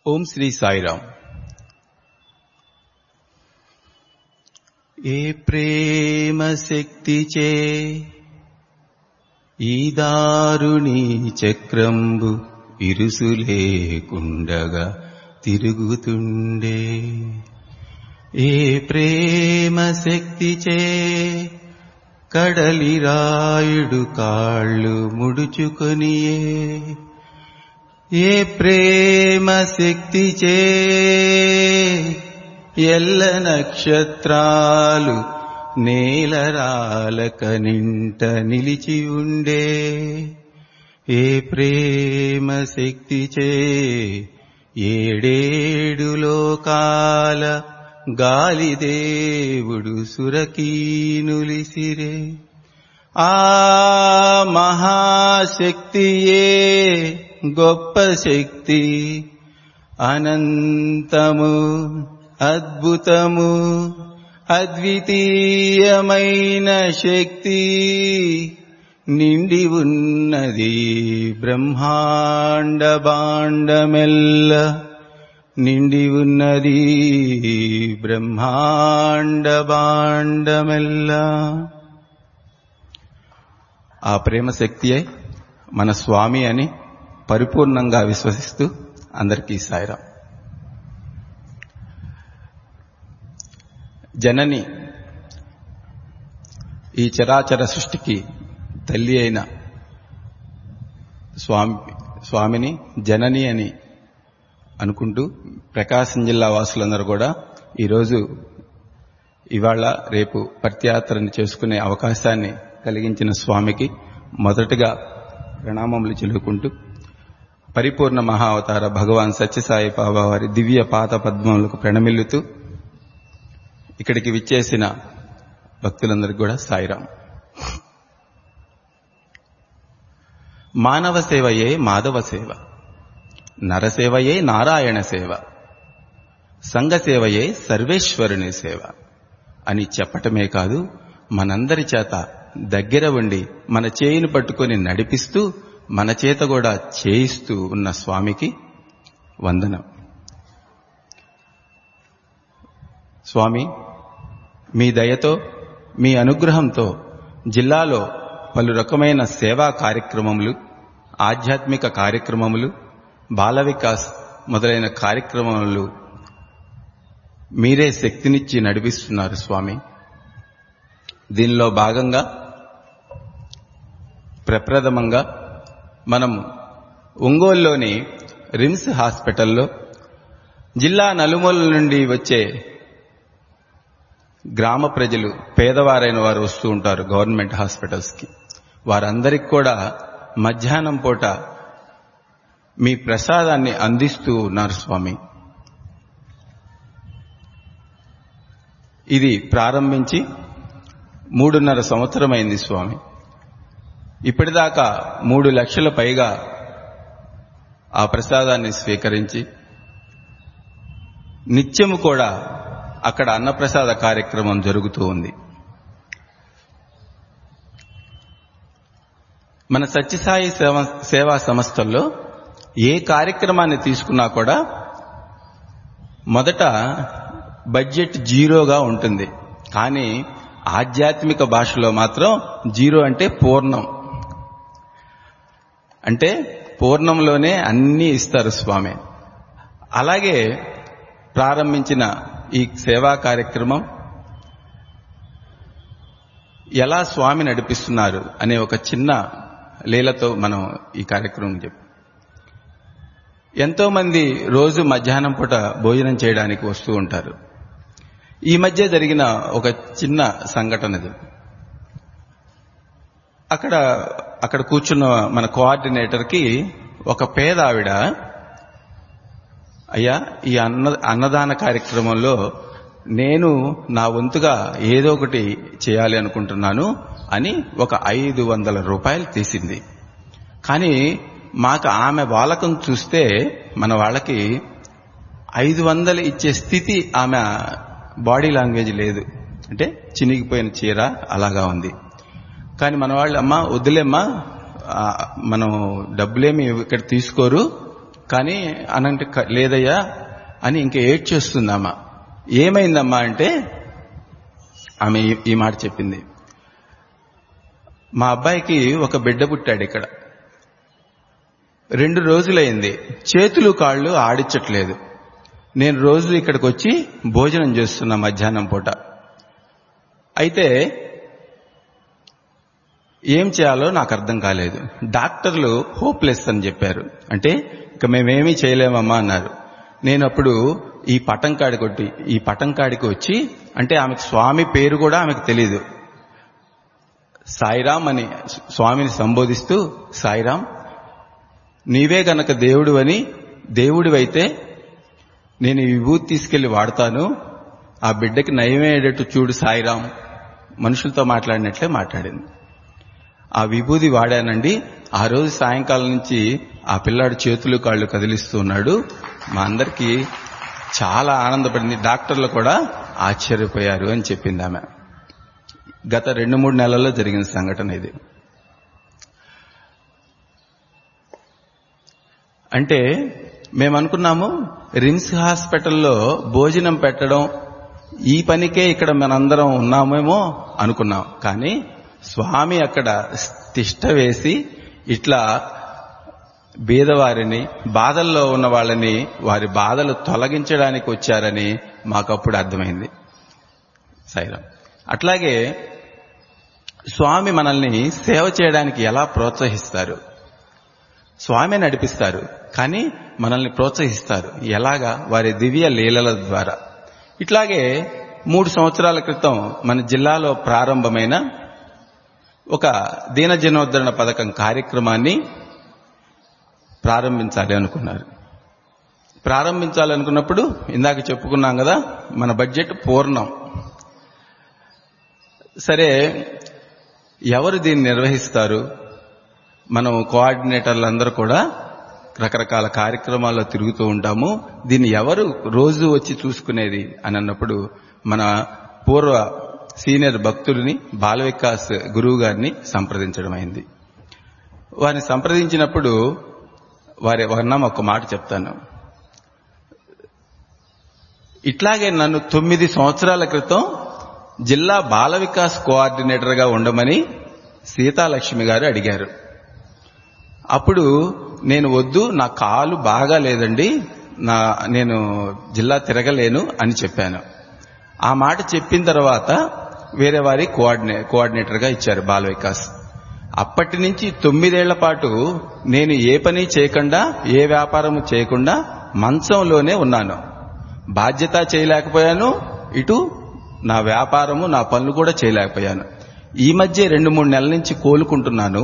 ఓం శ్రీ సాయిరాం ఏ ప్రేమ శక్తిచే ఈ దారుణి చక్రంబు ఇరుసులేకుండగా తిరుగుతుండే ఏ ప్రేమ శక్తిచే కడలి రాయుడు కాళ్ళు ముడుచుకొనియే ఏ ప్రేమ శక్తిచే ఎల్ల నక్షత్రాలు నేలరాలక నింట నిలిచి ఉండే ఏ ప్రేమ శక్తిచే ఏడేడు లోకాల గాలిదేవుడు సురకీనులిసిరే ఆ మహాశక్తియే గొప్ప శక్తి అనంతము అద్భుతము అద్వితీయమైన శక్తి నిండి ఉన్నది బ్రహ్మాండ బాండమెల్ల నిండి ఉన్నది బ్రహ్మాండ బాండమెల్ల ఆ ప్రేమ శక్తియే మన స్వామి అని పరిపూర్ణంగా విశ్వసిస్తూ అందరికీ సాయిరాం జనని ఈ చరాచర సృష్టికి తల్లి అయిన స్వామి స్వామిని జనని అని అనుకుంటూ ప్రకాశం జిల్లా వాసులందరూ కూడా ఈరోజు ఇవాళ రేపు పత్యాత్రని చేసుకునే అవకాశాన్ని కలిగించిన స్వామికి మొదటగా ప్రణామములు చెల్లుకుంటూ పరిపూర్ణ మహావతార భగవాన్ సత్యసాయి బాబా వారి దివ్య పాత పద్మములకు ప్రణమిల్లుతూ ఇక్కడికి విచ్చేసిన భక్తులందరికీ కూడా సాయిరాం మానవ సేవయే మాధవ సేవ నరసేవయే నారాయణ సేవ సంఘ సేవయే సర్వేశ్వరుని సేవ అని చెప్పటమే కాదు మనందరి చేత దగ్గర ఉండి మన చేయిని పట్టుకొని నడిపిస్తూ మన చేత కూడా చేయిస్తూ ఉన్న స్వామికి వందనం స్వామి మీ దయతో మీ అనుగ్రహంతో జిల్లాలో పలు రకమైన సేవా కార్యక్రమములు ఆధ్యాత్మిక కార్యక్రమములు బాల వికాస్ మొదలైన కార్యక్రమములు మీరే శక్తినిచ్చి నడిపిస్తున్నారు స్వామి దీనిలో భాగంగా ప్రప్రథమంగా మనం ఒంగోలులోని రిమ్స్ హాస్పిటల్లో జిల్లా నలుమూల నుండి వచ్చే గ్రామ ప్రజలు పేదవారైన వారు వస్తూ ఉంటారు గవర్నమెంట్ హాస్పిటల్స్కి వారందరికి కూడా మధ్యాహ్నం పూట మీ ప్రసాదాన్ని అందిస్తూ ఉన్నారు స్వామి ఇది ప్రారంభించి మూడున్నర సంవత్సరమైంది స్వామి ఇప్పటిదాకా మూడు లక్షల పైగా ఆ ప్రసాదాన్ని స్వీకరించి నిత్యము కూడా అక్కడ అన్నప్రసాద కార్యక్రమం జరుగుతూ ఉంది మన సత్యసాయి సేవా సంస్థల్లో ఏ కార్యక్రమాన్ని తీసుకున్నా కూడా మొదట బడ్జెట్ జీరోగా ఉంటుంది కానీ ఆధ్యాత్మిక భాషలో మాత్రం జీరో అంటే పూర్ణం అంటే పూర్ణంలోనే అన్నీ ఇస్తారు స్వామి అలాగే ప్రారంభించిన ఈ సేవా కార్యక్రమం ఎలా స్వామి నడిపిస్తున్నారు అనే ఒక చిన్న లీలతో మనం ఈ కార్యక్రమం చెప్పి ఎంతో మంది రోజు మధ్యాహ్నం పూట భోజనం చేయడానికి వస్తూ ఉంటారు ఈ మధ్య జరిగిన ఒక చిన్న సంఘటనది అక్కడ అక్కడ కూర్చున్న మన కోఆర్డినేటర్కి ఒక పేద ఆవిడ అయ్యా ఈ అన్న అన్నదాన కార్యక్రమంలో నేను నా వంతుగా ఏదో ఒకటి చేయాలి అనుకుంటున్నాను అని ఒక ఐదు వందల రూపాయలు తీసింది కానీ మాకు ఆమె వాళ్ళకం చూస్తే మన వాళ్ళకి ఐదు వందలు ఇచ్చే స్థితి ఆమె బాడీ లాంగ్వేజ్ లేదు అంటే చినిగిపోయిన చీర అలాగా ఉంది కానీ మన వాళ్ళు అమ్మా వద్దులేమ్మా ఆ, మనం డబ్బులేమి ఇక్కడ తీసుకోరు కానీ అనంటే "క- లేదయ్యా అని ఇంకా ఏడ్చేస్తుందమ్మా ఏమైందమ్మా అంటే ఆమె ఈ- ఈ మాట చెప్పింది మా అబ్బాయికి ఒక బిడ్డ పుట్టాడు ఇక్కడ రెండు రోజులైంది చేతులు కాళ్ళు ఆడించట్లేదు నేను రోజు ఇక్కడికి వచ్చి భోజనం చేస్తున్నా మధ్యాహ్నం పూట అయితే ఏం చేయాలో నాకు అర్థం కాలేదు డాక్టర్లు హోప్లెస్ అని చెప్పారు అంటే ఇక మేమేమీ చేయలేమమ్మా అన్నారు నేను అప్పుడు ఈ పటం కాడికి కొట్టి ఈ పటం కాడికి వచ్చి అంటే ఆమెకు స్వామి పేరు కూడా ఆమెకు తెలియదు సాయిరామ్ అని స్వామిని సంబోధిస్తూ సాయిరామ్ నీవే గనక దేవుడు అని దేవుడివైతే నేను ఈ విభూతి తీసుకెళ్లి వాడతాను ఆ బిడ్డకి నయమయ్యేటట్టు చూడు సాయిరామ్ మనుషులతో మాట్లాడినట్లే మాట్లాడింది ఆ విభూది వాడానండి ఆ రోజు సాయంకాలం నుంచి ఆ పిల్లాడు చేతులు కాళ్ళు కదిలిస్తూ ఉన్నాడు మా అందరికీ చాలా ఆనందపడింది డాక్టర్లు కూడా ఆశ్చర్యపోయారు అని చెప్పింది ఆమె గత రెండు మూడు నెలల్లో జరిగిన సంఘటన ఇది అంటే మేము అనుకున్నాము రిమ్స్ హాస్పిటల్లో భోజనం పెట్టడం ఈ పనికే ఇక్కడ మనందరం ఉన్నామేమో అనుకున్నాం కానీ స్వామి అక్కడ తిష్ట వేసి ఇట్లా బీదవారిని బాధల్లో ఉన్న వాళ్ళని వారి బాధలు తొలగించడానికి వచ్చారని మాకప్పుడు అర్థమైంది సైరం అట్లాగే స్వామి మనల్ని సేవ చేయడానికి ఎలా ప్రోత్సహిస్తారు స్వామి నడిపిస్తారు కానీ మనల్ని ప్రోత్సహిస్తారు ఎలాగా వారి దివ్య లీలల ద్వారా ఇట్లాగే మూడు సంవత్సరాల క్రితం మన జిల్లాలో ప్రారంభమైన ఒక దీనజనోద్ధరణ పథకం కార్యక్రమాన్ని ప్రారంభించాలి అనుకున్నారు ప్రారంభించాలనుకున్నప్పుడు ఇందాక చెప్పుకున్నాం కదా మన బడ్జెట్ పూర్ణం సరే ఎవరు దీన్ని నిర్వహిస్తారు మనం కోఆర్డినేటర్లందరూ కూడా రకరకాల కార్యక్రమాల్లో తిరుగుతూ ఉంటాము దీన్ని ఎవరు రోజు వచ్చి చూసుకునేది అని అన్నప్పుడు మన పూర్వ సీనియర్ భక్తుడిని బాల వికాస్ గురువు గారిని సంప్రదించడం అయింది వారిని సంప్రదించినప్పుడు వారి వర్ణం ఒక మాట చెప్తాను ఇట్లాగే నన్ను తొమ్మిది సంవత్సరాల క్రితం జిల్లా బాల వికాస్ కోఆర్డినేటర్గా ఉండమని సీతాలక్ష్మి గారు అడిగారు అప్పుడు నేను వద్దు నా కాలు బాగా లేదండి నా నేను జిల్లా తిరగలేను అని చెప్పాను ఆ మాట చెప్పిన తర్వాత వేరే వారి కోఆర్డినే కోఆర్డినేటర్గా ఇచ్చారు బాల వికాస్ అప్పటి నుంచి తొమ్మిదేళ్ల పాటు నేను ఏ పని చేయకుండా ఏ వ్యాపారము చేయకుండా మంచంలోనే ఉన్నాను బాధ్యత చేయలేకపోయాను ఇటు నా వ్యాపారము నా పనులు కూడా చేయలేకపోయాను ఈ మధ్య రెండు మూడు నెలల నుంచి కోలుకుంటున్నాను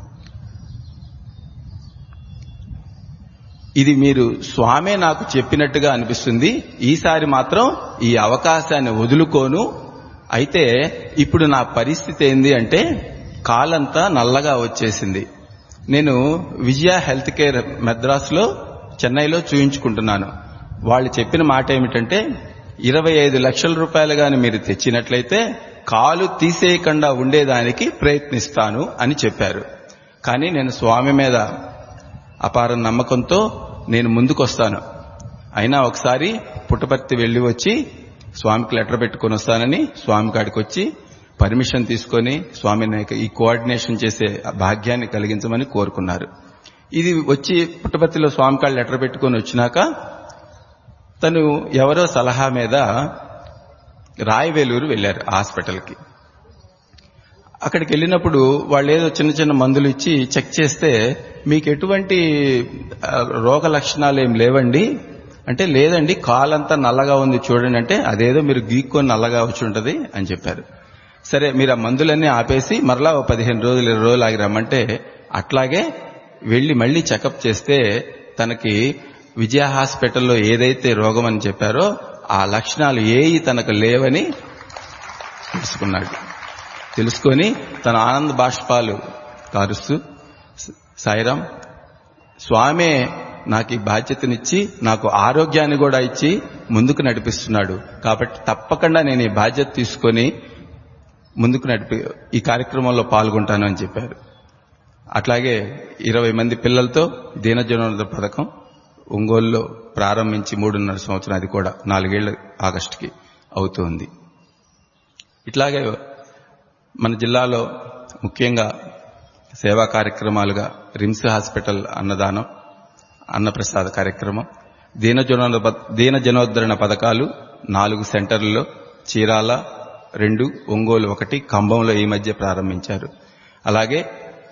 ఇది మీరు స్వామే నాకు చెప్పినట్టుగా అనిపిస్తుంది ఈసారి మాత్రం ఈ అవకాశాన్ని వదులుకోను అయితే ఇప్పుడు నా పరిస్థితి ఏంది అంటే కాలంతా నల్లగా వచ్చేసింది నేను విజయ హెల్త్ కేర్ మెద్రాస్లో చెన్నైలో చూయించుకుంటున్నాను వాళ్ళు చెప్పిన మాట ఏమిటంటే ఇరవై ఐదు లక్షల రూపాయలు గాని మీరు తెచ్చినట్లయితే కాలు తీసేయకుండా ఉండేదానికి ప్రయత్నిస్తాను అని చెప్పారు కానీ నేను స్వామి మీద అపార నమ్మకంతో నేను ముందుకొస్తాను అయినా ఒకసారి పుట్టపర్తి వెళ్లి వచ్చి స్వామికి లెటర్ పెట్టుకొని వస్తానని స్వామి కాడికి వచ్చి పర్మిషన్ తీసుకొని స్వామిని ఈ కోఆర్డినేషన్ చేసే భాగ్యాన్ని కలిగించమని కోరుకున్నారు ఇది వచ్చి పుట్టపర్తిలో స్వామి కాళ్ళు లెటర్ పెట్టుకొని వచ్చినాక తను ఎవరో సలహా మీద రాయవేలూరు వెళ్లారు హాస్పిటల్కి అక్కడికి వెళ్ళినప్పుడు వాళ్ళు ఏదో చిన్న చిన్న మందులు ఇచ్చి చెక్ చేస్తే మీకు ఎటువంటి ఆ, రోగ లక్షణాలు ఏం లేవండి అంటే లేదండి కాలంతా నల్లగా ఉంది చూడండి అంటే అదేదో మీరు గీక్కొని నల్లగా వచ్చి ఉంటది అని చెప్పారు సరే మీరు ఆ మందులన్నీ ఆపేసి మరలా ఓ పదిహేను రోజులు ఇరవై రోజులు ఆగి రమ్మంటే అట్లాగే వెళ్లి మళ్లీ చెకప్ చేస్తే తనకి విజయ హాస్పిటల్లో ఏదైతే రోగం అని చెప్పారో ఆ లక్షణాలు ఏవి తనకు లేవని తెలుసుకున్నాడు తెలుసుకొని తన ఆనంద బాష్పాలు కారుస్తూ "స- సాయిరాం స్వామే నాకు ఈ బాధ్యతనిచ్చి నాకు ఆరోగ్యాన్ని కూడా ఇచ్చి ముందుకు నడిపిస్తున్నాడు కాబట్టి తప్పకుండా నేను ఈ బాధ్యత తీసుకొని ముందుకు నడిపి ఈ కార్యక్రమంలో పాల్గొంటాను అని చెప్పారు అట్లాగే ఇరవై మంది పిల్లలతో దీనజనోద పథకం ఒంగోలులో ప్రారంభించి మూడున్నర సంవత్సరం అది కూడా నాలుగేళ్ల ఆగస్టుకి అవుతుంది ఇట్లాగే మన జిల్లాలో ముఖ్యంగా సేవా కార్యక్రమాలుగా రిమ్స్ హాస్పిటల్ అన్నదానం అన్నప్రసాద కార్యక్రమం దీనజనో దీన జనోద్ధరణ పథకాలు నాలుగు సెంటర్లలో చీరాల రెండు ఒంగోలు ఒకటి కంభంలో ఈ మధ్య ప్రారంభించారు అలాగే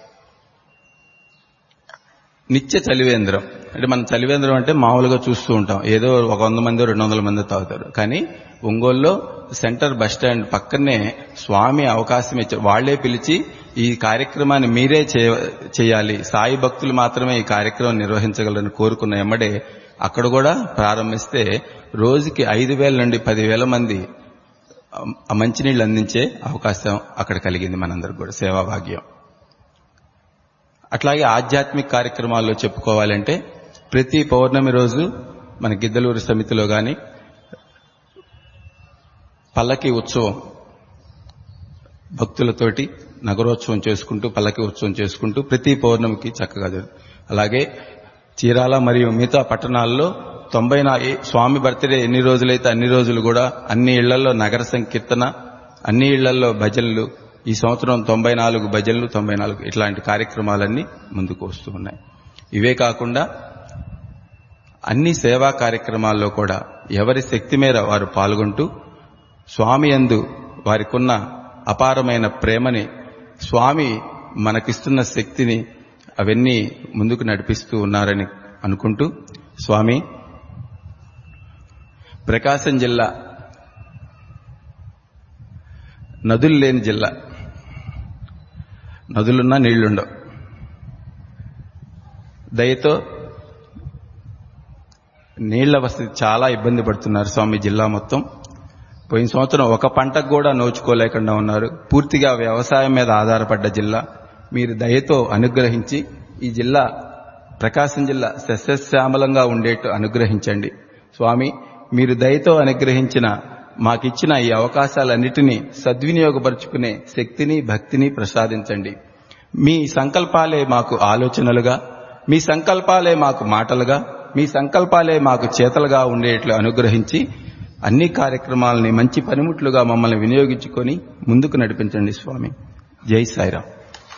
నిత్య చలివేంద్రం అంటే మనం చలివేంద్రం అంటే మామూలుగా చూస్తూ ఉంటాం ఏదో ఒక వంద మంది రెండు వందల మంది తాగుతారు కానీ ఒంగోలులో సెంటర్ బస్ స్టాండ్ పక్కనే స్వామి అవకాశం ఇచ్చారు వాళ్లే పిలిచి ఈ కార్యక్రమాన్ని మీరే చేయాలి సాయి భక్తులు మాత్రమే ఈ కార్యక్రమం నిర్వహించగలరని కోరుకున్న ఎమ్మడే అక్కడ కూడా ప్రారంభిస్తే రోజుకి ఐదు వేల నుండి పదివేల మంది మంచినీళ్ళు అందించే అవకాశం అక్కడ కలిగింది మనందరికి కూడా సేవా భాగ్యం అట్లాగే ఆధ్యాత్మిక కార్యక్రమాల్లో చెప్పుకోవాలంటే ప్రతి పౌర్ణమి రోజు మన గిద్దలూరు సమితిలో గాని పల్లకి ఉత్సవం భక్తులతోటి నగరోత్సవం చేసుకుంటూ పల్లకి ఉత్సవం చేసుకుంటూ ప్రతి పౌర్ణమికి చక్కగా జరుగుతుంది అలాగే చీరాల మరియు మిగతా పట్టణాల్లో తొంభై స్వామి బర్త్డే ఎన్ని రోజులైతే అన్ని రోజులు కూడా అన్ని ఇళ్లలో నగర సంకీర్తన అన్ని ఇళ్లలో భజనలు ఈ సంవత్సరం తొంభై నాలుగు భజనలు తొంభై నాలుగు ఇట్లాంటి కార్యక్రమాలన్నీ ముందుకు వస్తూ ఉన్నాయి ఇవే కాకుండా అన్ని సేవా కార్యక్రమాల్లో కూడా ఎవరి శక్తి మేర వారు పాల్గొంటూ స్వామి అందు వారికున్న అపారమైన ప్రేమని స్వామి మనకిస్తున్న శక్తిని అవన్నీ ముందుకు నడిపిస్తూ ఉన్నారని అనుకుంటూ స్వామి ప్రకాశం జిల్లా నదులు లేని జిల్లా నదులున్నా నీళ్లుండవు దయతో నీళ్ల వసతి చాలా ఇబ్బంది పడుతున్నారు స్వామి జిల్లా మొత్తం పోయిన సంవత్సరం ఒక పంటకు కూడా నోచుకోలేకుండా ఉన్నారు పూర్తిగా వ్యవసాయం మీద ఆధారపడ్డ జిల్లా మీరు దయతో అనుగ్రహించి ఈ జిల్లా ప్రకాశం జిల్లా సస్యశ్యామలంగా ఉండేట్టు అనుగ్రహించండి స్వామి మీరు దయతో అనుగ్రహించిన మాకిచ్చిన ఈ అవకాశాలన్నిటినీ సద్వినియోగపరుచుకునే శక్తిని భక్తిని ప్రసాదించండి మీ సంకల్పాలే మాకు ఆలోచనలుగా మీ సంకల్పాలే మాకు మాటలుగా మీ సంకల్పాలే మాకు చేతలుగా ఉండేట్లు అనుగ్రహించి అన్ని కార్యక్రమాలని మంచి పనిముట్లుగా మమ్మల్ని వినియోగించుకొని ముందుకు నడిపించండి స్వామి జై Sairam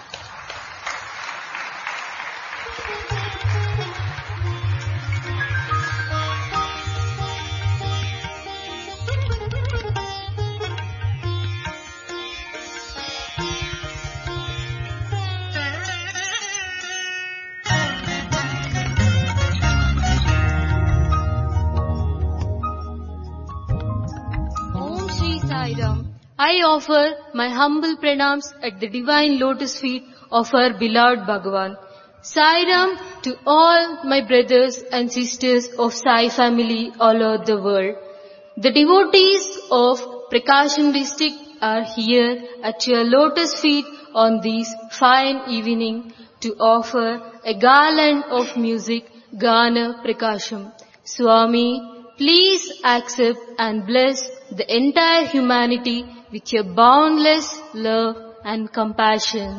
Om Shri Sai Ram. I offer my humble pranams at the divine lotus feet of our beloved Bhagavan. Sai Ram to all my brothers and sisters of Sai family all over the world. The devotees of Prakasham district are here at your lotus feet on this fine evening to offer a garland of music, Gana Prakasham. Swami, please accept and bless the entire humanity with your boundless love and compassion.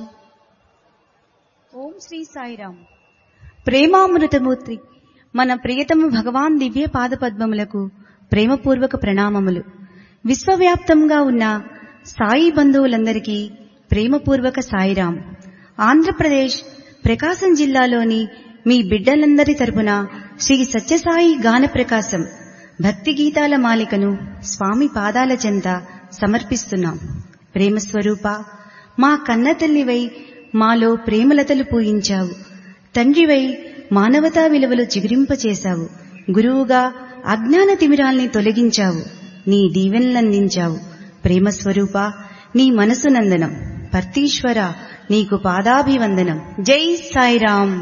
ఓం శ్రీ సాయిరామ్ ప్రేమామృతమూర్తి మన ప్రియతమ భగవాన్ దివ్య పాదపద్మములకు ప్రేమపూర్వక ప్రణామములు విశ్వవ్యాప్తంగా ఉన్న సాయి బంధువులందరికీ ప్రేమపూర్వక సాయిరాం ఆంధ్రప్రదేశ్ ప్రకాశం జిల్లాలోని మీ బిడ్డలందరి తరపున శ్రీ సత్యసాయి గాన ప్రకాశం భక్తి గీతాల మాలికను స్వామి పాదాల చెంత సమర్పిస్తున్నాం ప్రేమస్వరూప మా కన్న తల్లివై మాలో ప్రేమలతలు పూయించావు తండ్రివై మానవతా విలువలు చిగురింపచేశావు గురువుగా అజ్ఞాన తిమిరాల్ని తొలగించావు నీ దీవెనలందించావు ప్రేమస్వరూప నీ మనసు నందనం పర్తీశ్వర నీకు పాదాభివందనం జై సాయిరాం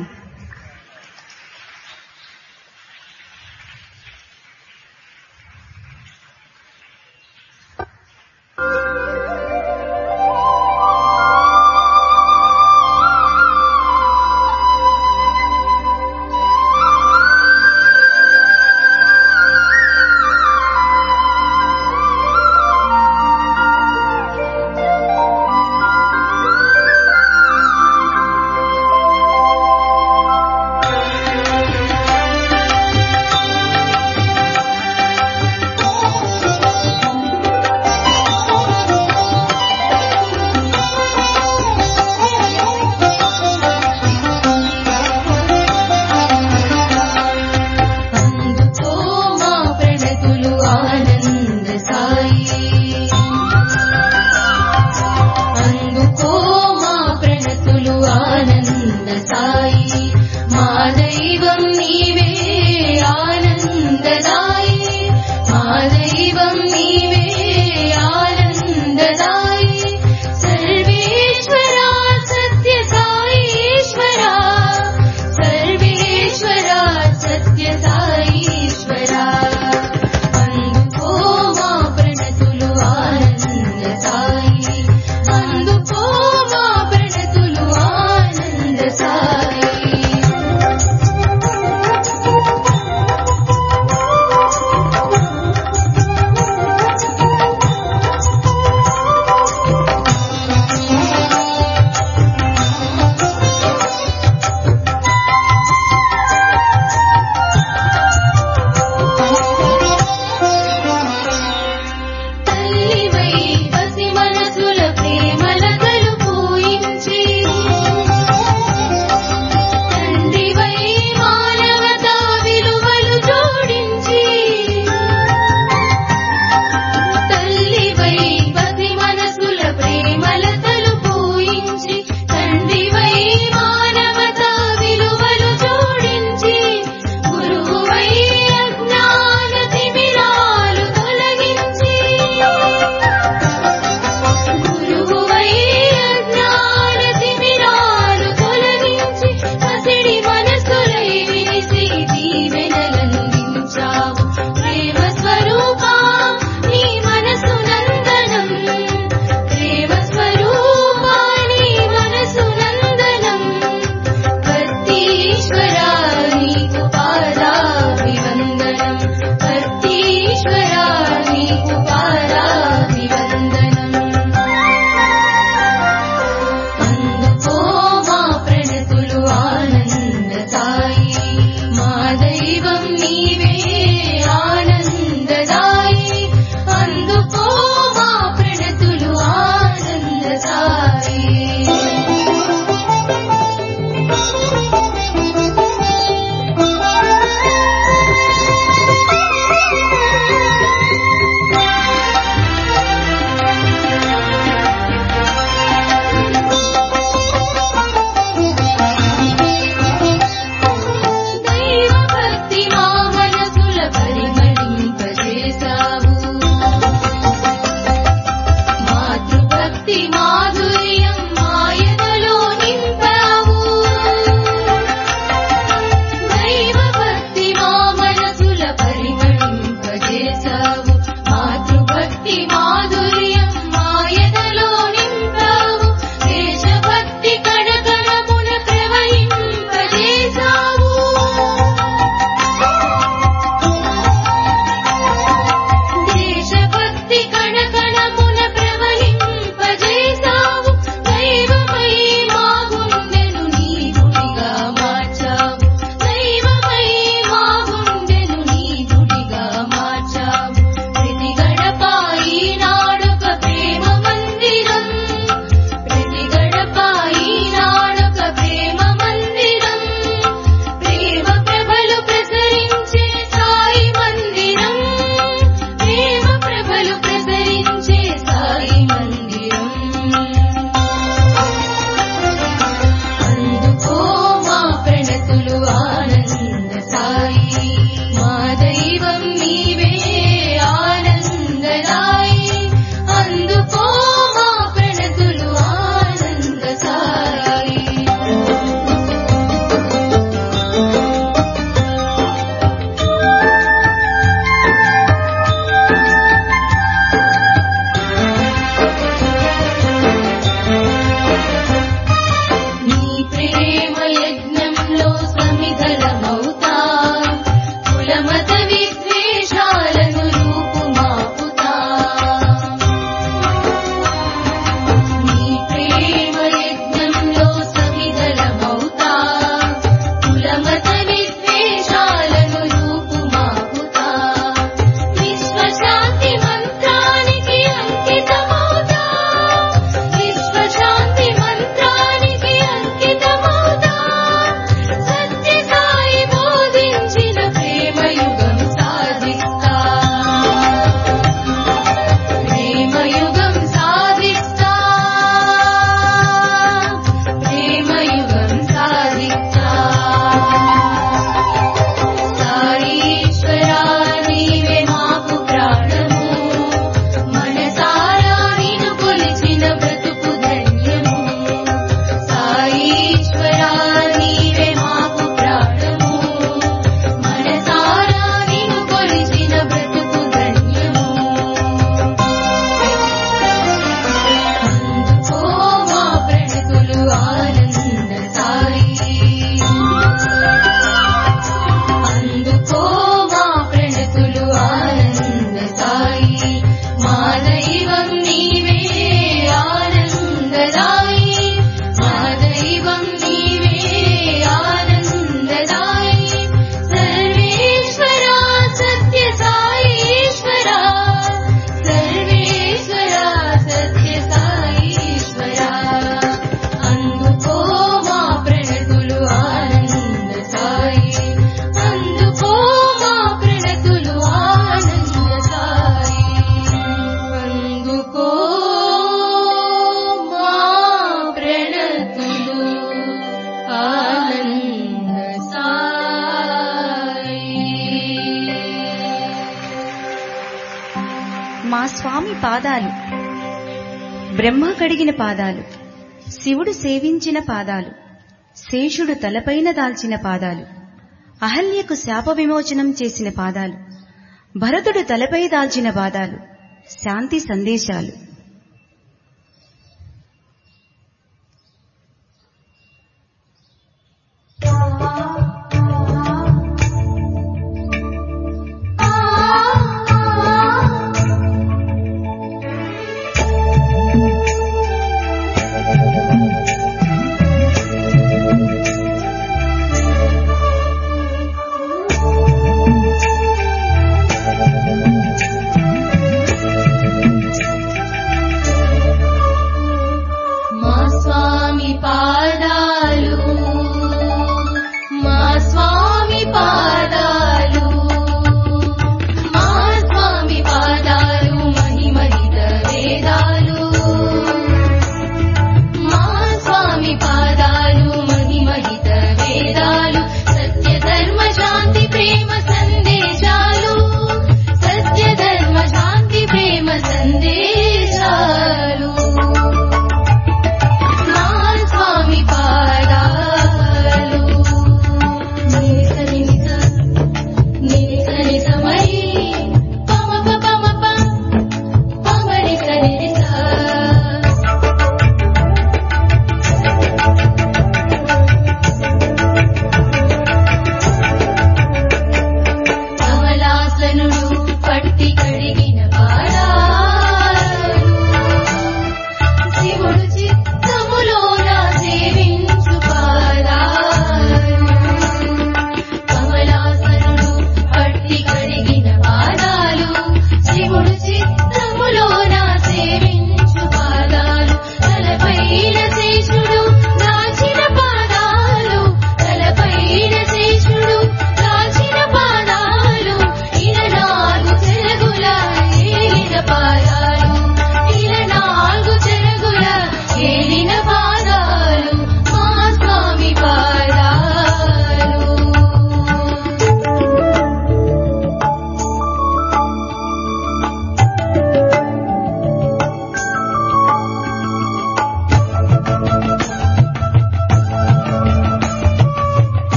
మా స్వామి పాదాలు బ్రహ్మ కడిగిన పాదాలు శివుడు సేవించిన పాదాలు శేషుడు తలపైన దాల్చిన పాదాలు అహల్యకు శాప విమోచనం చేసిన పాదాలు భరతుడు తలపై దాల్చిన పాదాలు శాంతి సందేశాలు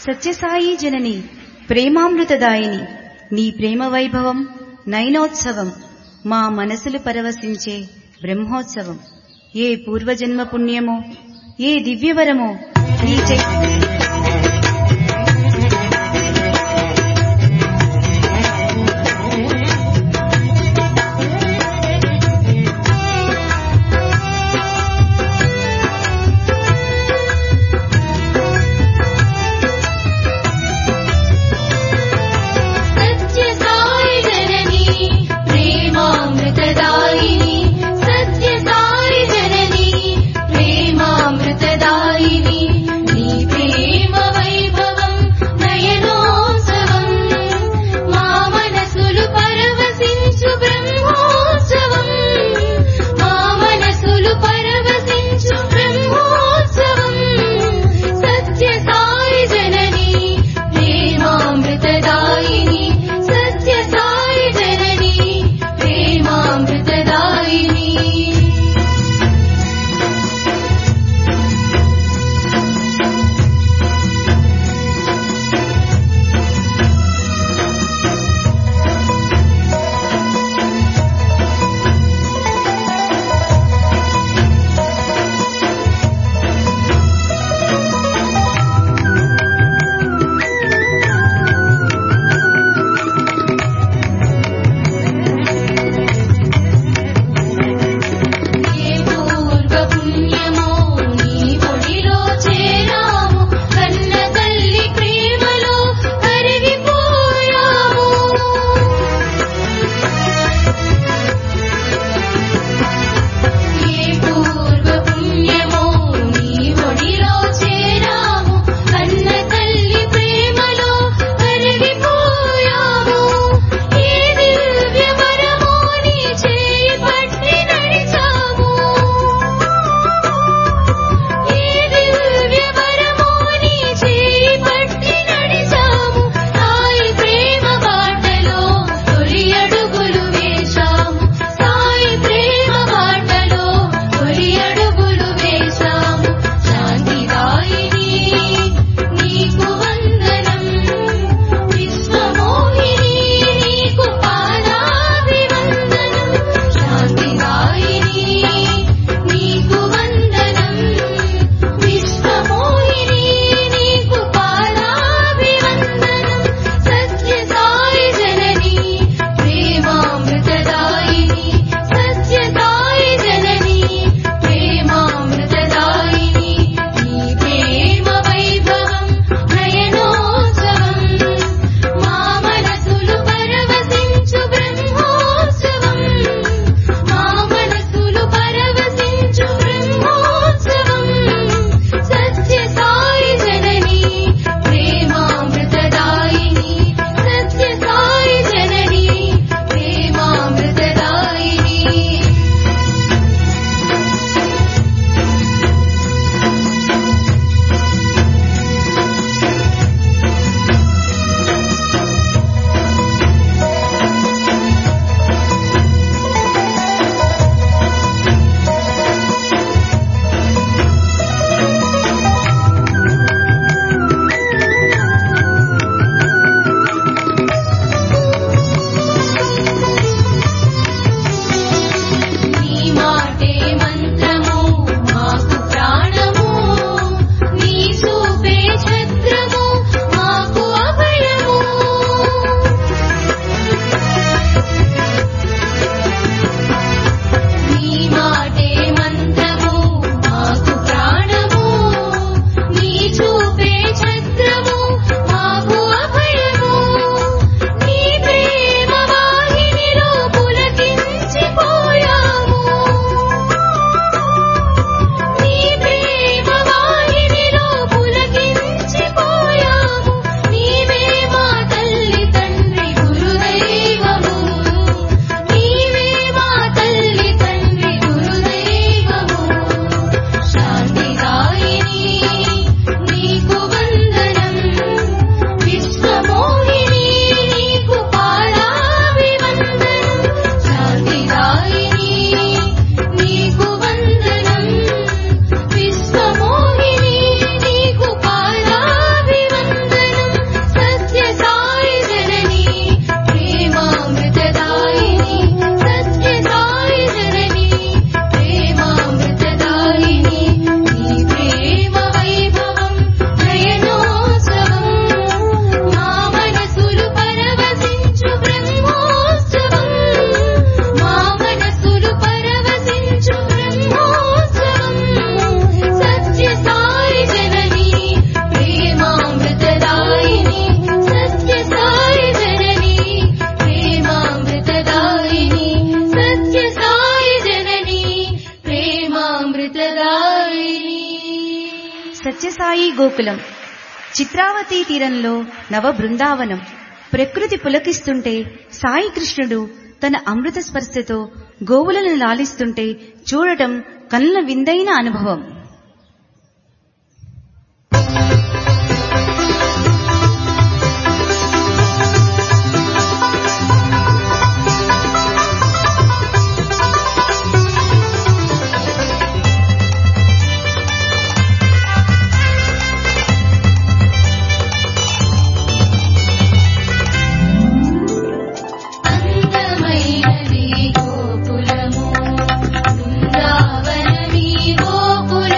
సత్యసాయి జనని ప్రేమామృతదాయిని నీ ప్రేమ వైభవం నయనోత్సవం మా మనసులు పరవశించే బ్రహ్మోత్సవం ఏ పూర్వజన్మ పుణ్యమో ఏ దివ్యవరమో నీ చై सत्य साई जननी प्रेमामृतदायिनी सत्य साई जननी प्रेमामृतदायिनी नी प्रेम సత్యసాయి గోకులం చిత్రావతి తీరంలో నవ బృందావనం ప్రకృతి పులకిస్తుంటే సాయి కృష్ణుడు తన అమృత స్పర్శతో గోవులను లాలిస్తుంటే చూడటం కళ్ళ విందైన అనుభవం అందమైనది గోకులము బృందావనమీ గోకులము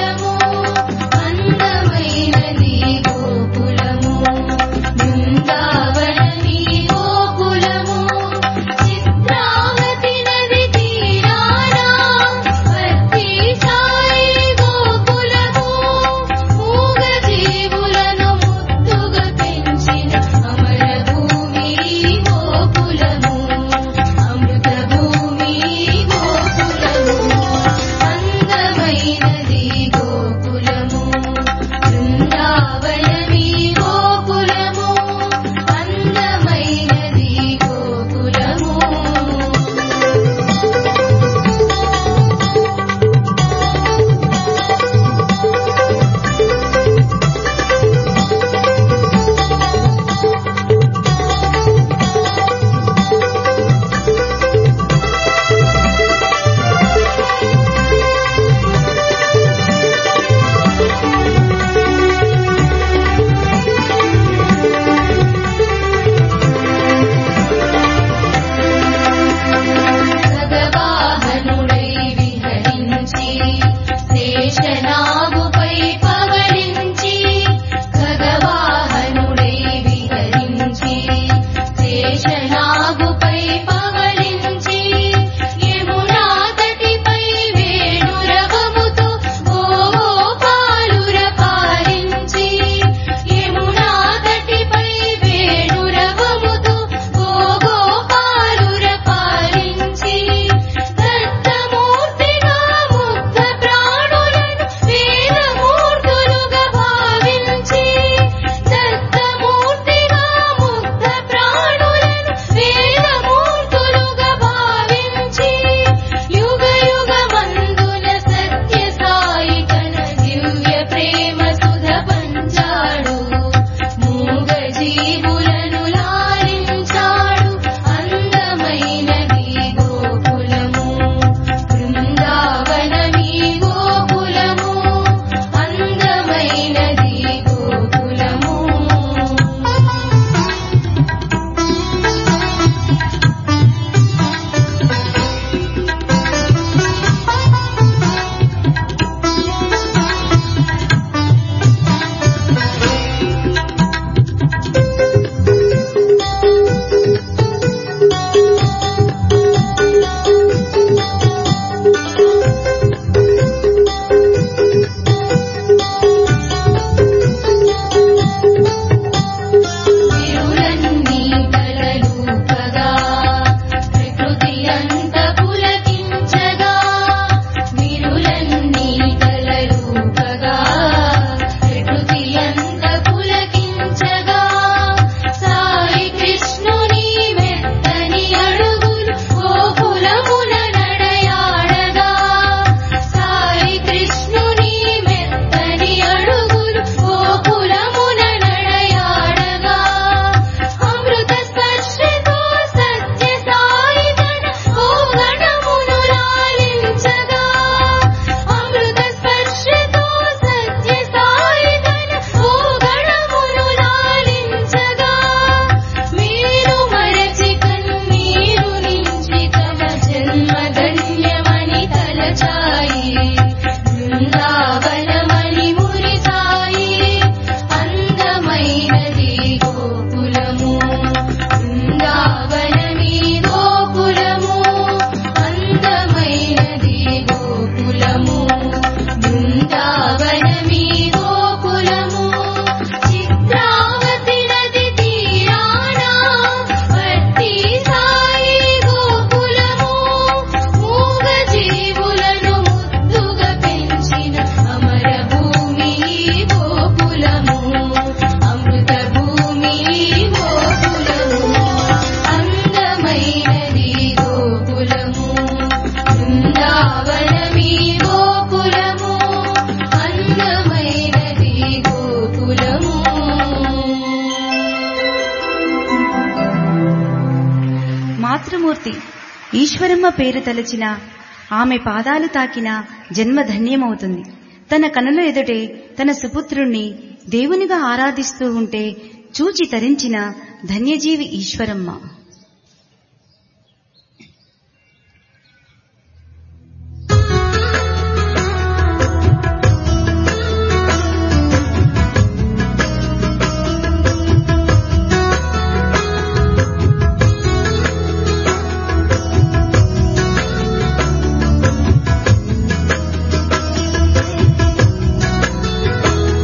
ఆత్మమూర్తి ఈశ్వరమ్మ పేరు తలచిన ఆమె పాదాలు తాకిన జన్మ ధన్యమవుతుంది తన కనుల ఎదుటే తన సుపుత్రుణ్ణి దేవునిగా ఆరాధిస్తూ ఉంటే చూచి తరించిన ధన్యజీవి ఈశ్వరమ్మ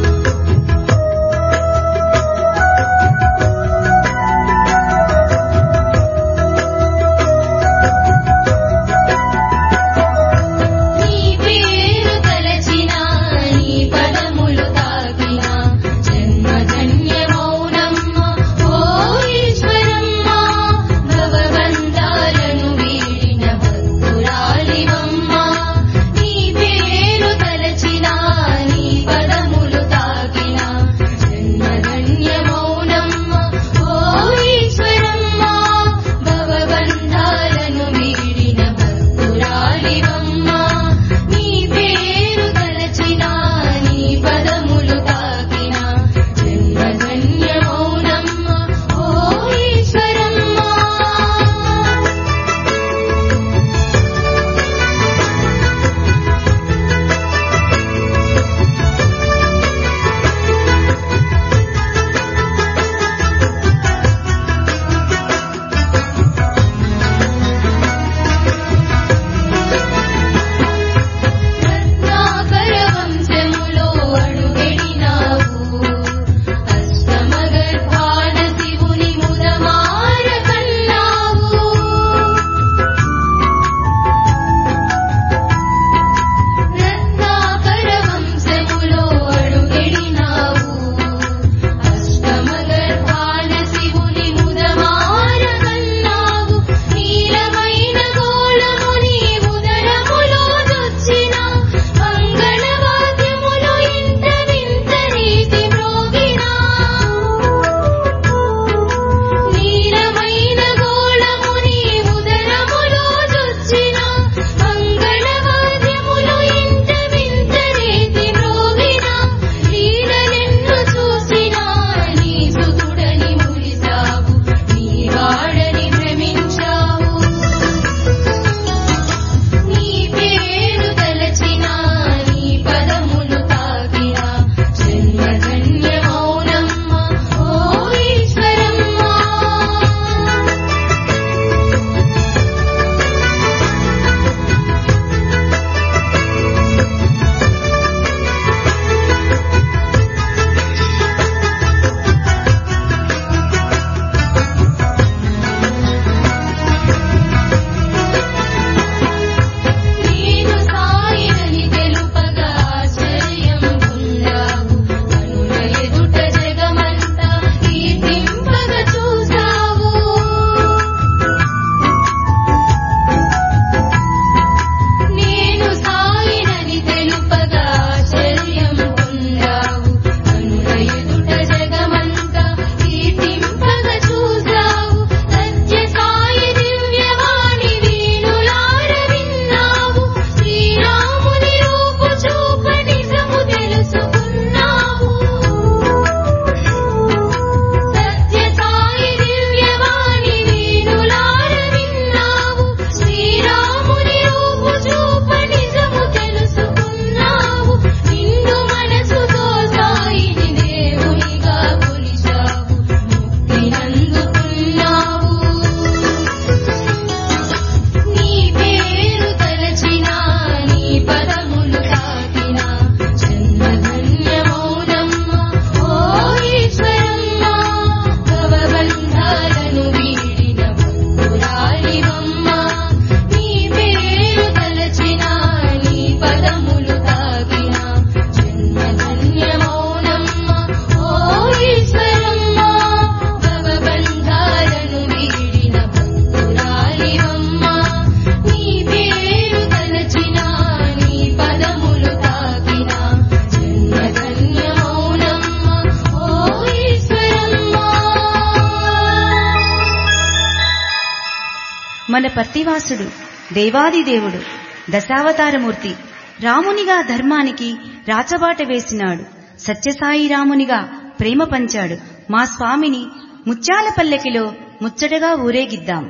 శ్రీ మన పత్తివాసుడు దేవాది దేవుడు దశావతారమూర్తి రామునిగా ధర్మానికి రాచబాట వేసినాడు సత్యసాయి రామునిగా ప్రేమ పంచాడు మా స్వామిని ముత్యాల పల్లెకిలో ముచ్చటగా ఊరేగిద్దాం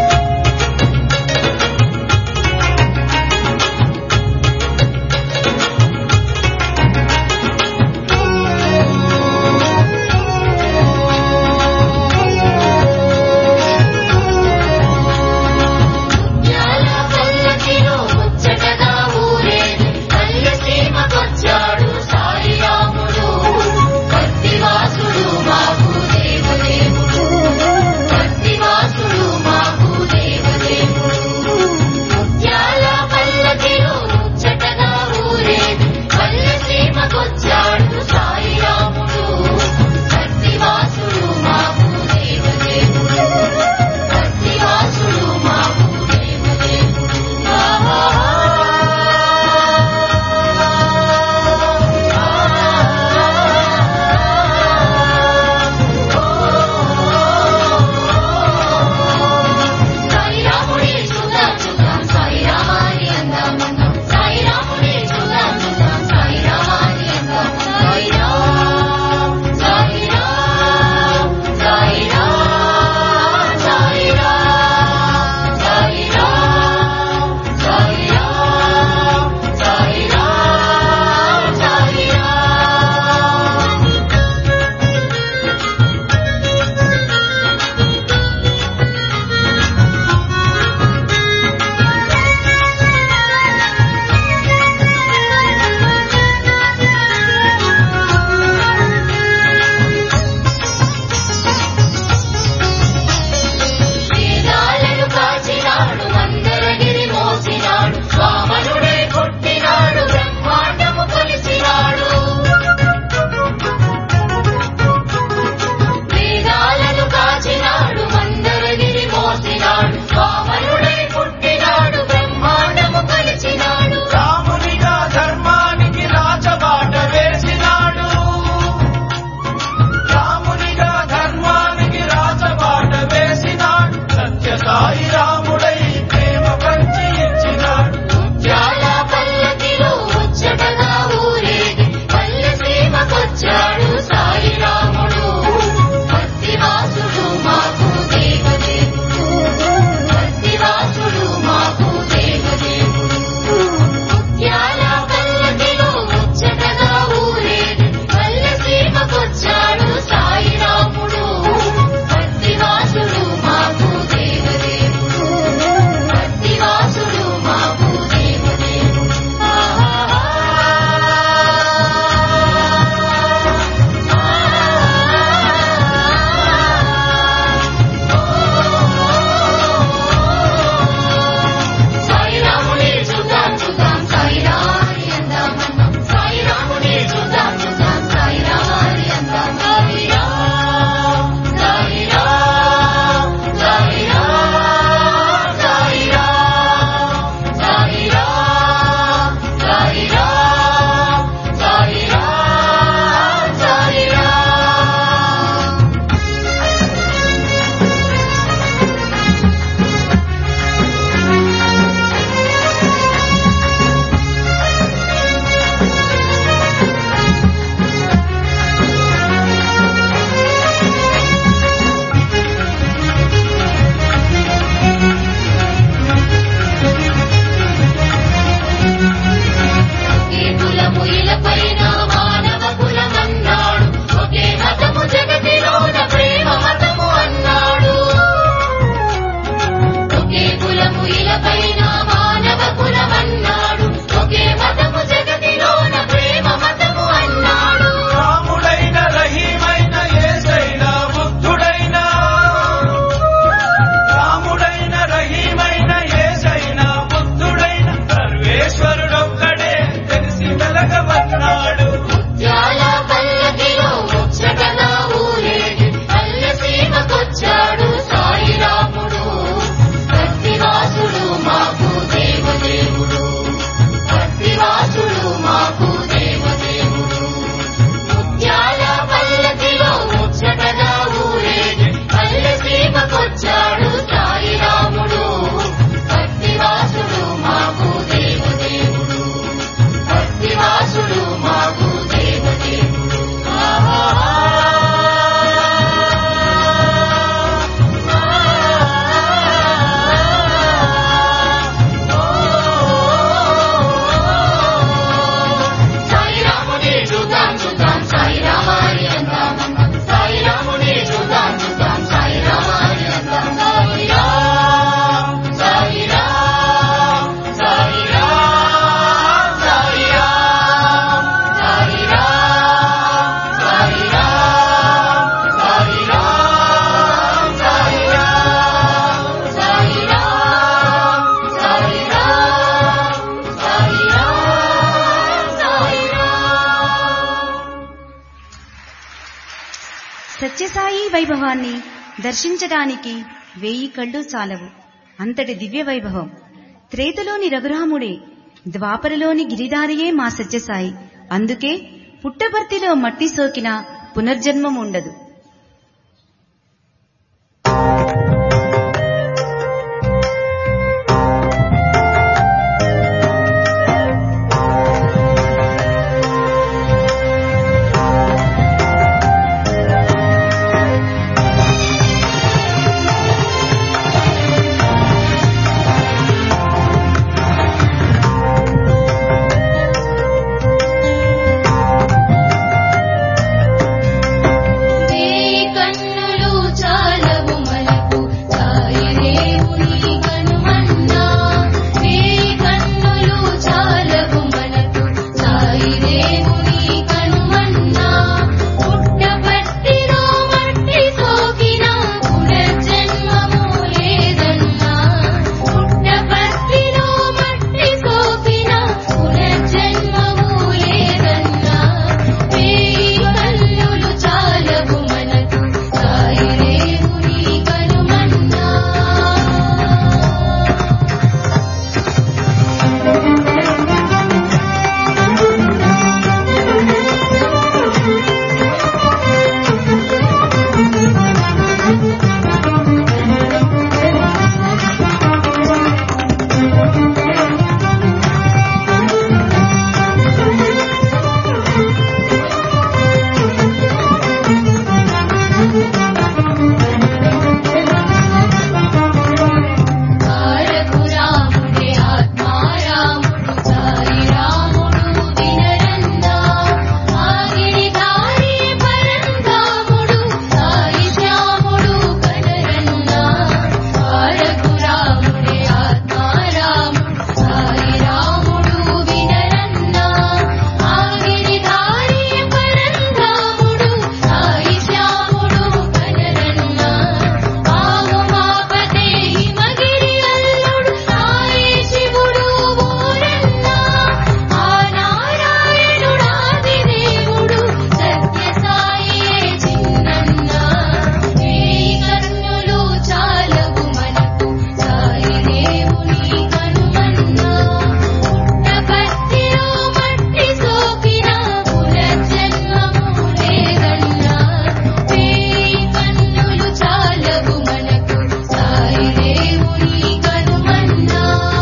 సాయిరాం వైభవాన్ని దర్శించడానికి వేయి కళ్ళు చాలవు అంతటి దివ్య వైభవం త్రేతలోని రఘురాముడే ద్వాపరలోని గిరిధారియే మా సత్యసాయి అందుకే పుట్టపర్తిలో మట్టి సోకిన పునర్జన్మం ఉండదు వేయి కన్నులు చాలవు మనకు సాయి దేవుని కనుమన్నా వేయి కన్నులు చాలవు మనకు సాయి దేవుని కనుమన్నా పుట్టపర్తిలో మట్టి సోకిన పునర్జన్మము లేదన్నా పుట్టపర్తిలో మట్టి సోకిన పునర్జన్మము లేదన్నా వేయి కన్నులు చాలవు మనకు సాయి దేవుని కనుమన్నా తారకు రాముడే ఆత్మారాముడు సాయి రాముడు దినరంగా ఆగిరి దారి పరంధాముడు సాయి శ్యాముడు కనరన్నా తారకు రాముడే ఆత్మారాముడు సాయి రాముడు వినరన్నా ఆగిరి దారి పరంధాముడు సాయి శ్యాముడు కనరన్నా ఆవు మాపతే హిమగిరి అల్లుడు సాయి శివుడు ఊరన్నా ఆ నారాయణుడాది దేవుడు సత్య సాయియే చిన్నన్నా వేయి కన్నులు చాలవు మనకు సాయి దేవుని కనుమన్నా పుట్టపర్తిలో మట్టి సోకిన పునర్జన్మము లేదన్నా వేయి కన్నులు చాలవు మనకు సాయి దేవుని కనుమన్నా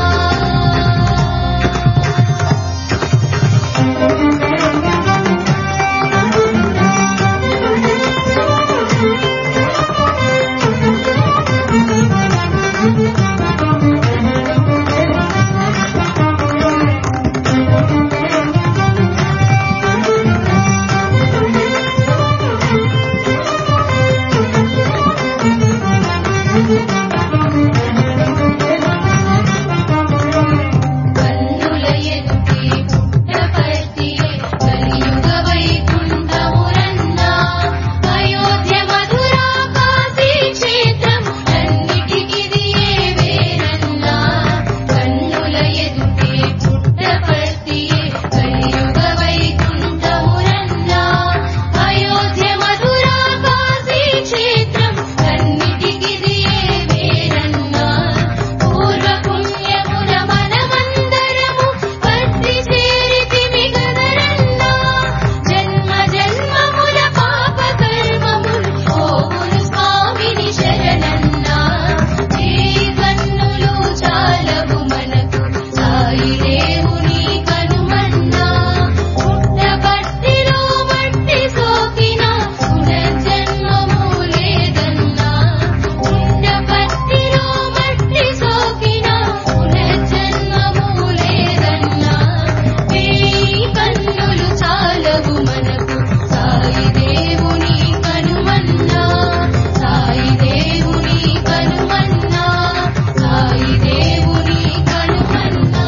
కన్నుల ఎదుటి పుట్టపర్తియే కలియుగ వైకుంఠమురన్నా అయోధ్య మధురా కాశీ క్షేత్రములన్నిటికిదియే వేరన్నా కన్నుల ఎదుటి పుట్టపర్తియే కలియుగ వైకుంఠమురన్నా అయోధ్య మధురా కాశీ క్షేత్రం అన్నిటికిదియే వేరన్నా పూర్వ పుణ్యముల మనమందరము పత్రి చేరితిమి గదరన్నా జన్మ జన్మముల పాప కర్మములు ఓగులు స్వామిని శరణన్నా ఈ కన్నులు చాలవు మనకు సాయి దేవుని కనుమన్నా పుట్టపర్తిలో మట్టి సోకిన పునర్జన్మము లేదన్నా పుట్టపర్తిలో మట్టి సోకిన పునర్జన్మము లేదన్నా వేయి కన్నులు చాలవు మనకు సాయి దేవుని కనుమన్నా సాయి దేవుని కనుమన్నా సాయి దేవుని కనుమన్నా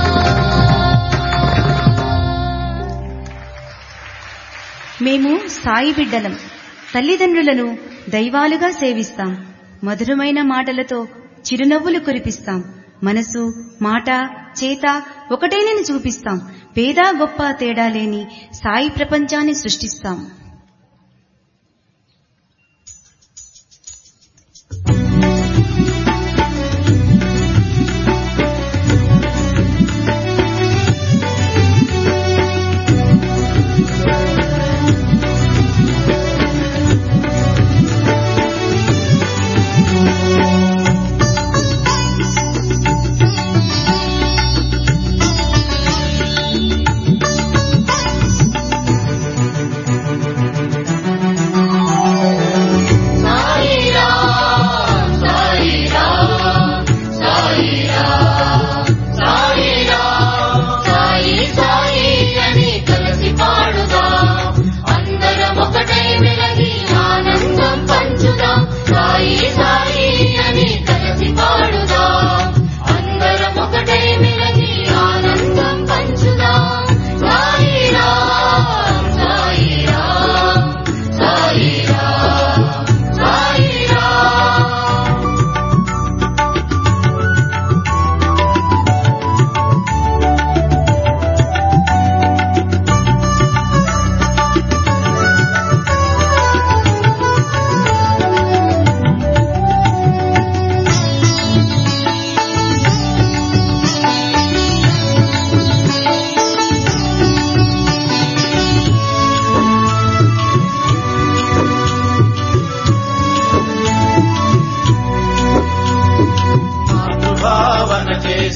మేము సాయి బిడ్డలం తల్లిదండ్రులను దైవాలుగా సేవిస్తాం మధురమైన మాటలతో చిరునవ్వులు కురిపిస్తాం మనసు మాట చేత ఒకటేనని చూపిస్తాం పేద గొప్ప తేడా లేని సాయి ప్రపంచాన్ని సృష్టిస్తాం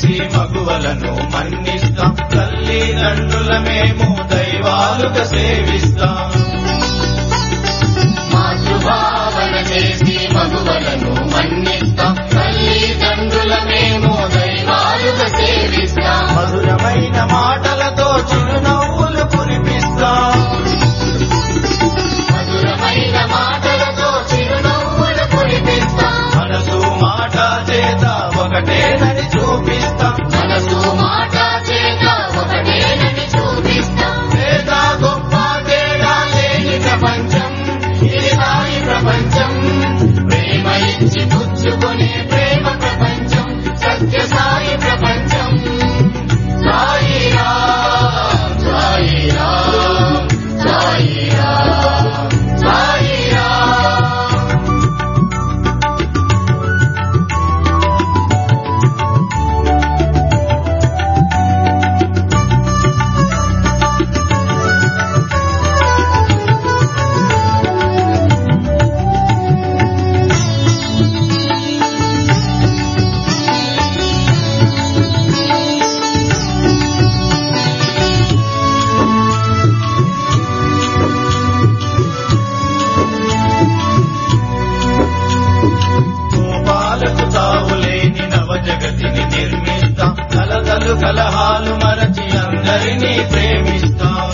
చేసి మగువలను మన్నిస్తాం తల్లిదండ్రుల మేము దైవాలుగా సేవిస్తాం మాతృభావన చేసి మగువలను మన్నిస్తాం తల్లిదండ్రుల మేము దైవాలుగా సేవిస్తాం మధురమైన మాటలతో చిరునవ్వులు కురిపిస్తాం మధురమైన మాటలతో చిరునవ్వులు కురిపిస్తాం మనసు మాట చేత ఒకటేనని చూపిస్తాం మనసు మాట చేత ఒకటేనని చూపిస్తాం పేద గొప్ప తేడా లేని ప్రపంచం ఇది సాయి ప్రపంచం ప్రేమ ఇచ్చి పుచ్చుకునే ప్రేమ ప్రపంచం సత్య సాయి ప్రపంచం సాయి రామ్ సాయి రామ్ సాయి రామ్ సాయి రామ్ కోపాలకు తావులేని నవ జగతిని నిర్మిస్తాం కలగలు కలహాలు మరచి అందరినీ ప్రేమిస్తాం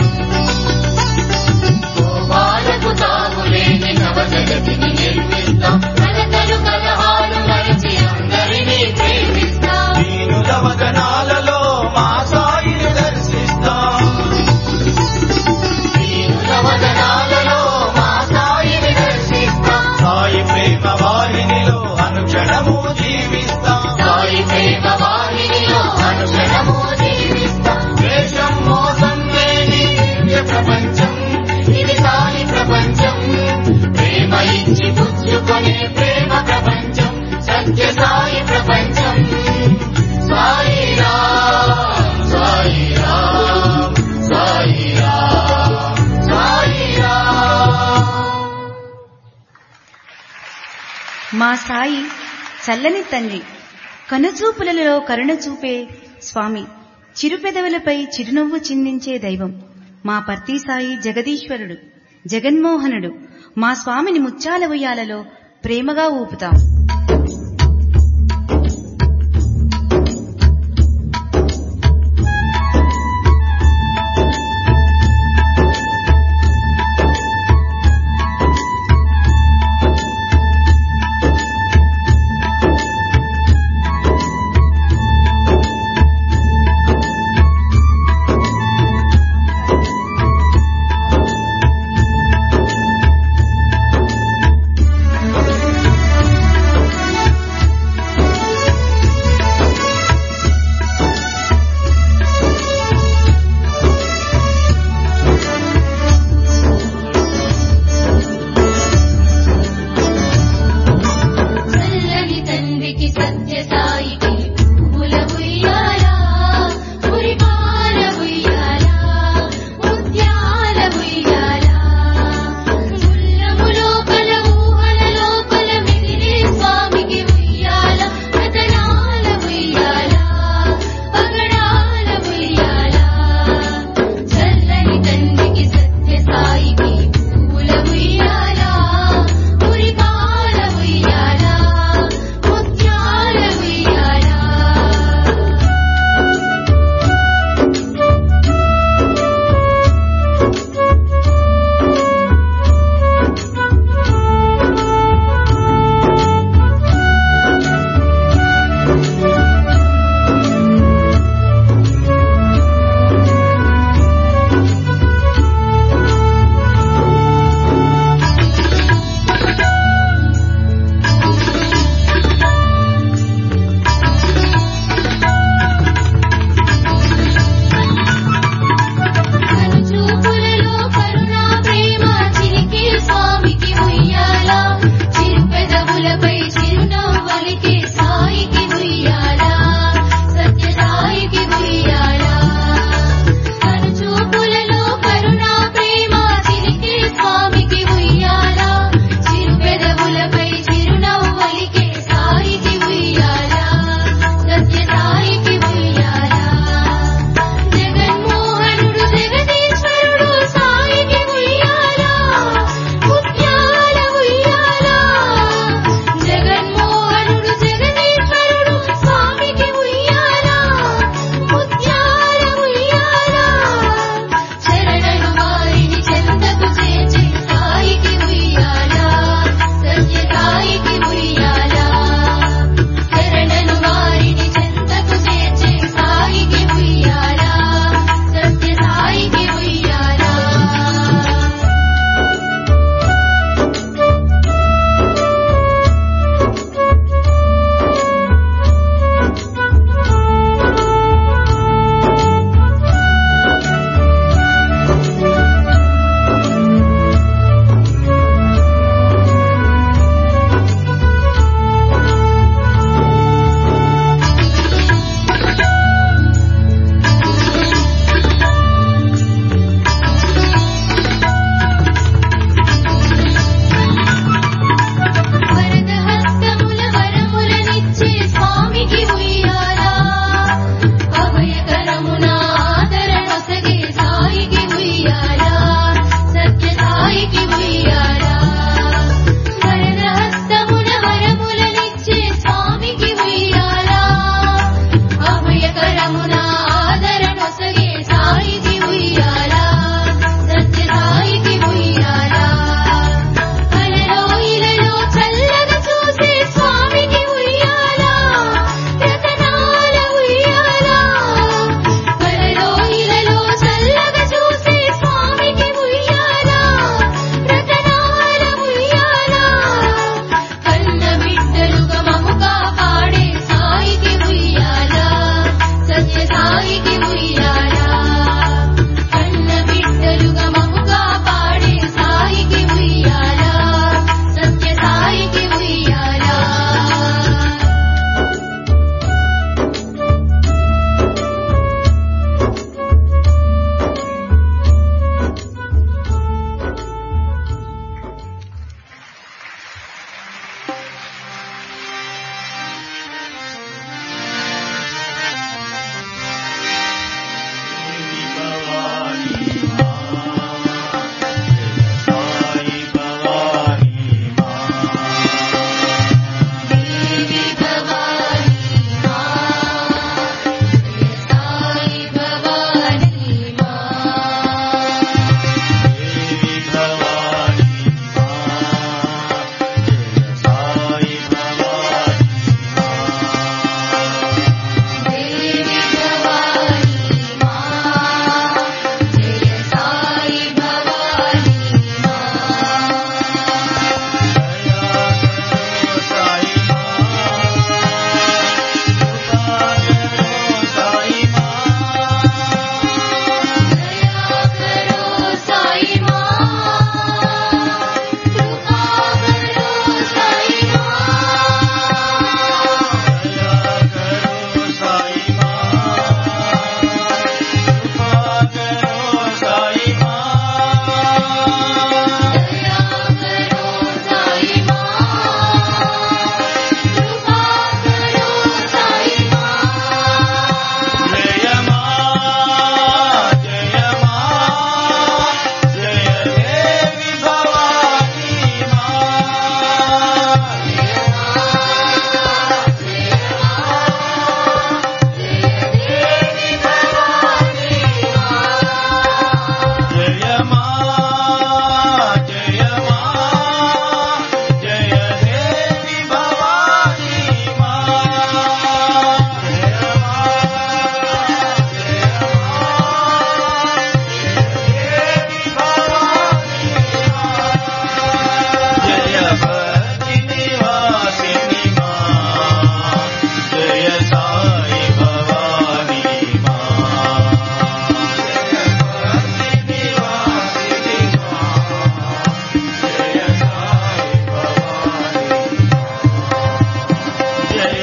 కోపాలకు తావులేని నవ జగతిని నిర్మిస్తాం కలతలు కలహాలు మరచి అందరినీ ప్రేమిస్తాం దీనుల వదనాలలో మా సాయిని దర్శిస్తాం దీనుల వదనాలలో మా సాయిని దర్శిస్తాం సాయి ప్రేమ వాహినిలో అనుక్షణము జీవిస్తాం సాయి ప్రేమ వాహినిలో అనుక్షణము జీవిస్తాం ద్వేషం మోసం లేని దివ్య ప్రపంచం ఇది సాయి ప్రపంచం ప్రేమ ఇచ్చి పుచ్చుకునే ప్రేమ ప్రపంచం సత్య సాయి ప్రపంచం సాయి రామ్ సాయి రామ్ సాయి రామ్ సాయి రామ్ మా సాయి చల్లని తండ్రి కనుచూపులలో కరుణ చూపే స్వామి చిరుపెదవులపై చిరునవ్వు చిందించే దైవం మా పర్తి సాయి జగదీశ్వరుడు జగన్మోహనుడు మా స్వామిని ముత్యాల ఉయ్యాలలో ప్రేమగా ఊపుతాం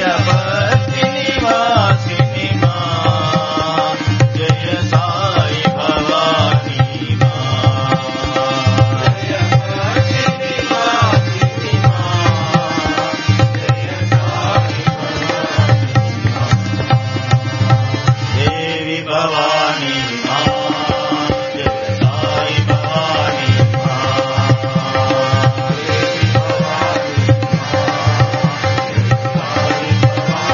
భక్తి నివాసిని మా జయ సాయి భవానీ మా జయ భక్తి నివాసిని మా జయ సాయి దేవి భవానీ మా జయ సాయి భవానీ మా దేవి భవానీ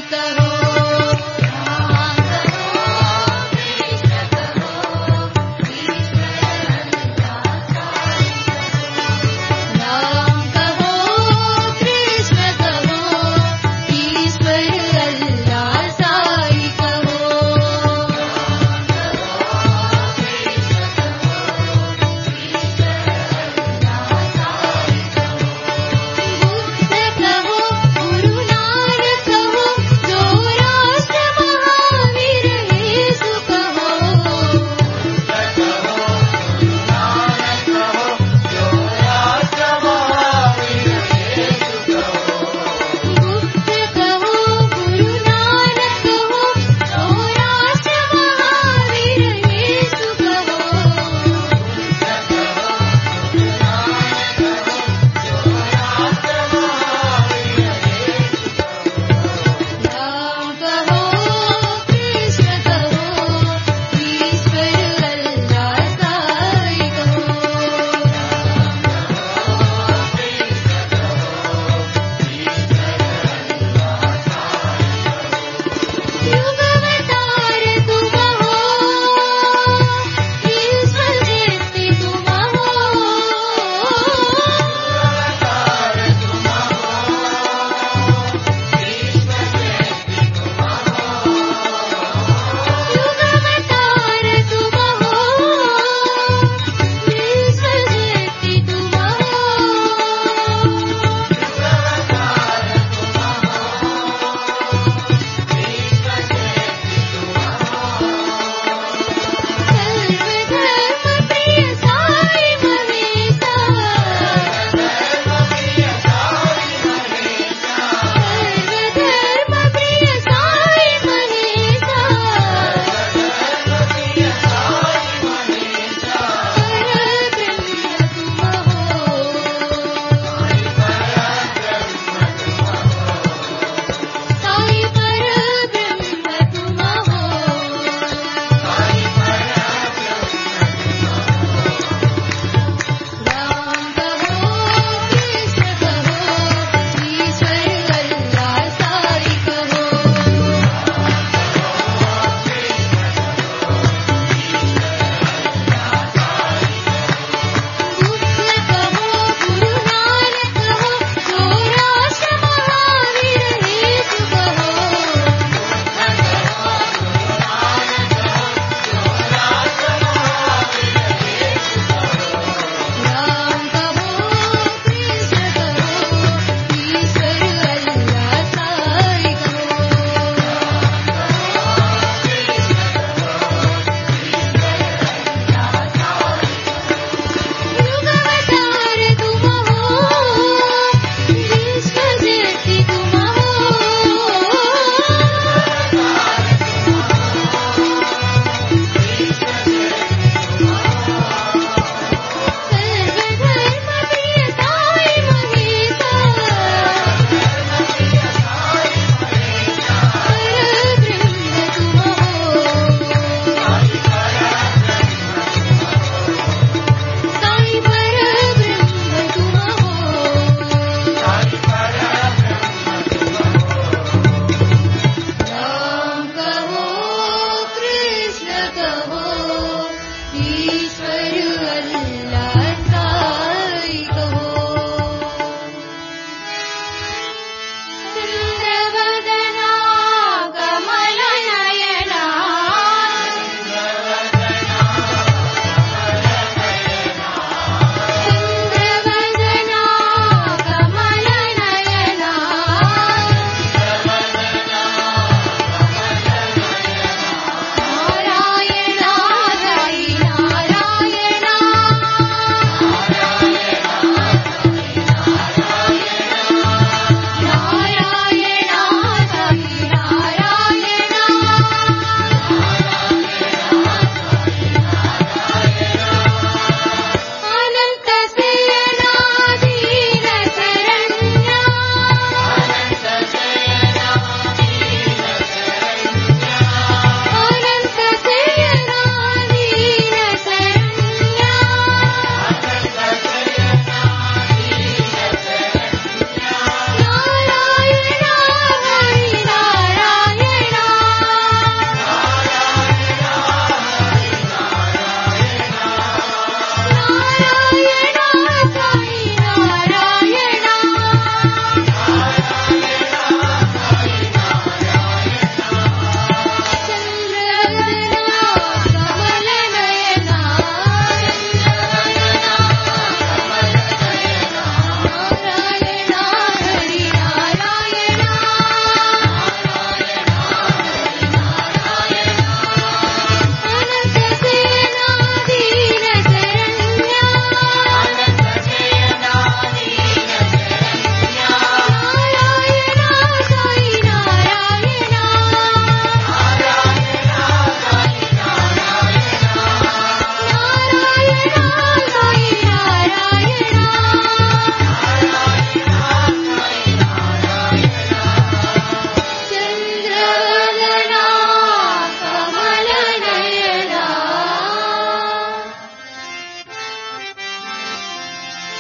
कहो राम कहो कृष्ण कहो ईश्वर अल्लाह साई कहो राम कहो कृष्ण कहो ईश्वर अल्लाह साई कहो बुद्ध कहो गुरु नानक कहो जो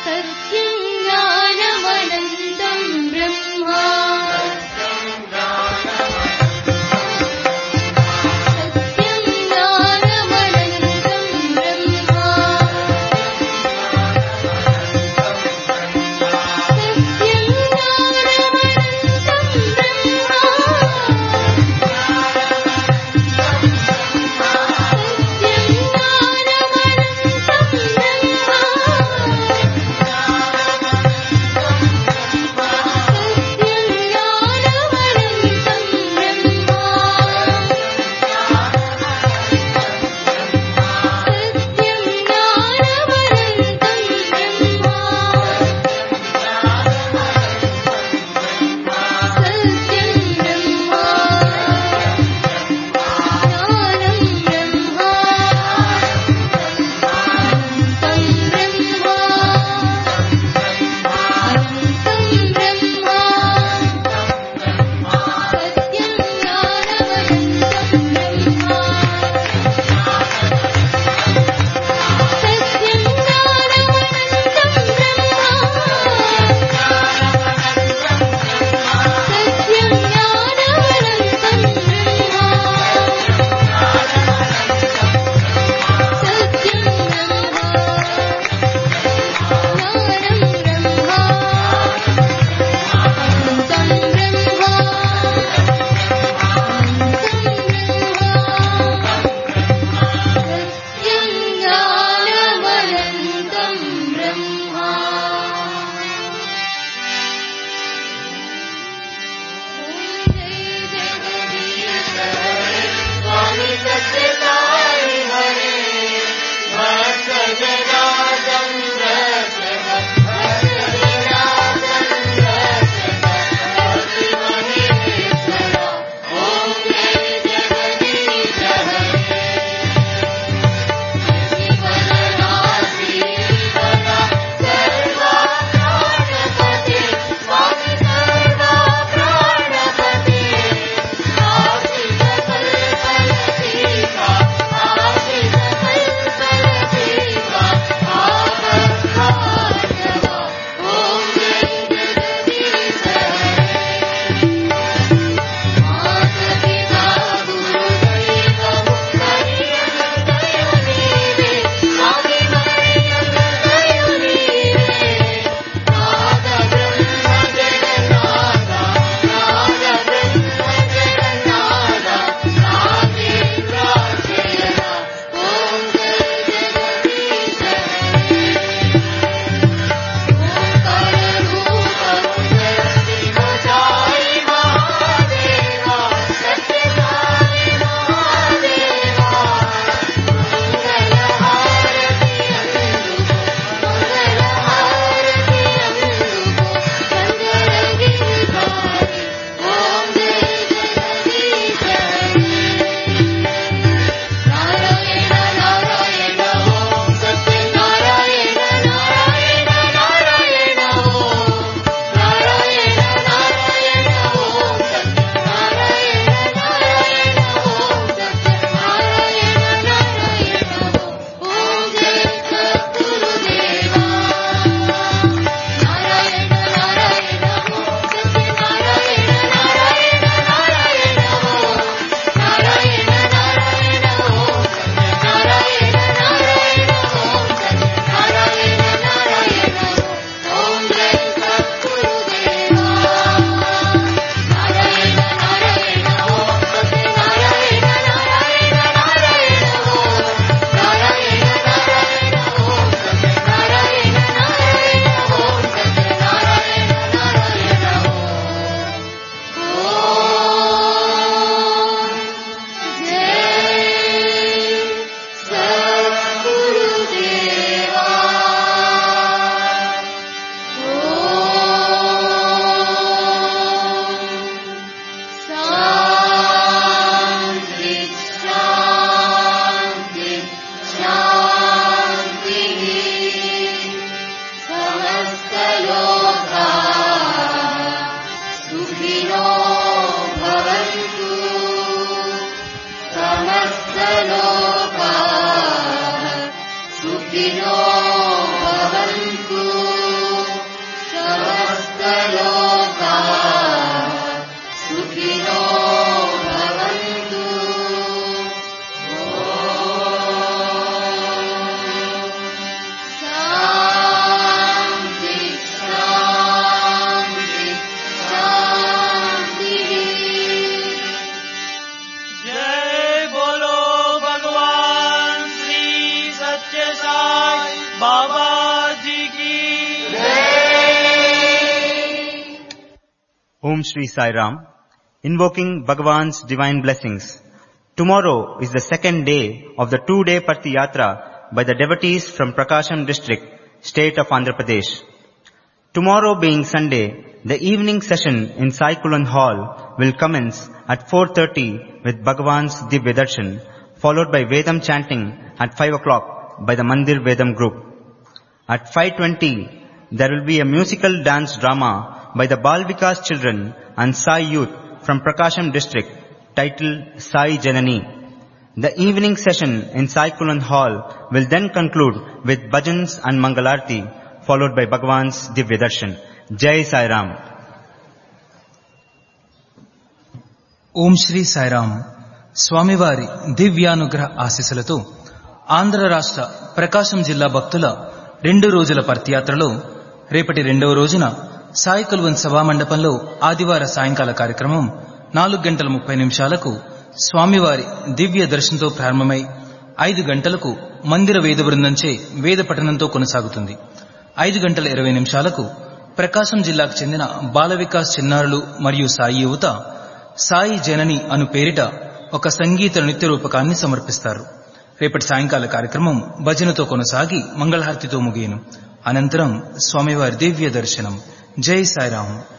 सत्यं ज्ञानमनन्तं ब्रह्मा सत्यं ज्ञानमनन्तं ब्रह्मा सत्यं ज्ञानमनन्तं ब्रह्मा सत्यं ज्ञानमनन्तं ब्रह्मा सत्यं महाराज की Om Shri Sai Ram, invoking Bhagavan's divine blessings. Tomorrow is the second day of the two-day Parthi Yatra by the devotees from Prakasham district, state of Andhra Pradesh. Tomorrow being Sunday, the evening session in Sai Kulan Hall will commence at 4.30 with Bhagavan's Divya Darshan, followed by Vedam chanting at 5 o'clock by the Mandir Vedam group. At 5.20, there will be a musical dance drama by the Balvikas children and Sai youth from Prakasham district titled Sai Janani. The evening session in Sai Kulan Hall will then conclude with bhajans and Mangalarti followed by Bhagavan's Divya Darshan. Jai Sai Ram. ఓం శ్రీ సాయిరామ్ స్వామివారి దివ్యానుగ్రహ ఆశీస్సులతో ఆంధ్ర రాష్ట్ర ప్రకాశం జిల్లా భక్తుల రెండు రోజుల పర్తియాత్రలో రేపటి రెండవ రోజున సాయి కుల్వన్ సభా మండపంలో ఆదివార సాయంకాల కార్యక్రమం నాలుగు గంటల ముప్పై నిమిషాలకు స్వామివారి దివ్య దర్శనంతో ప్రారంభమై ఐదు గంటలకు మందిర వేద బృందంచే వేద పఠనంతో కొనసాగుతుంది ఐదు గంటల ఇరవై నిమిషాలకు ప్రకాశం జిల్లాకు చెందిన బాల వికాస్ చిన్నారులు మరియు సాయి యువత సాయి జనని అను పేరిట ఒక సంగీత నృత్య రూపకాన్ని సమర్పిస్తారు రేపటి సాయంకాల కార్యక్రమం భజనతో కొనసాగి మంగళహారతితో ముగియను అనంతరం స్వామివారి దివ్య దర్శనం జై సాయిరాం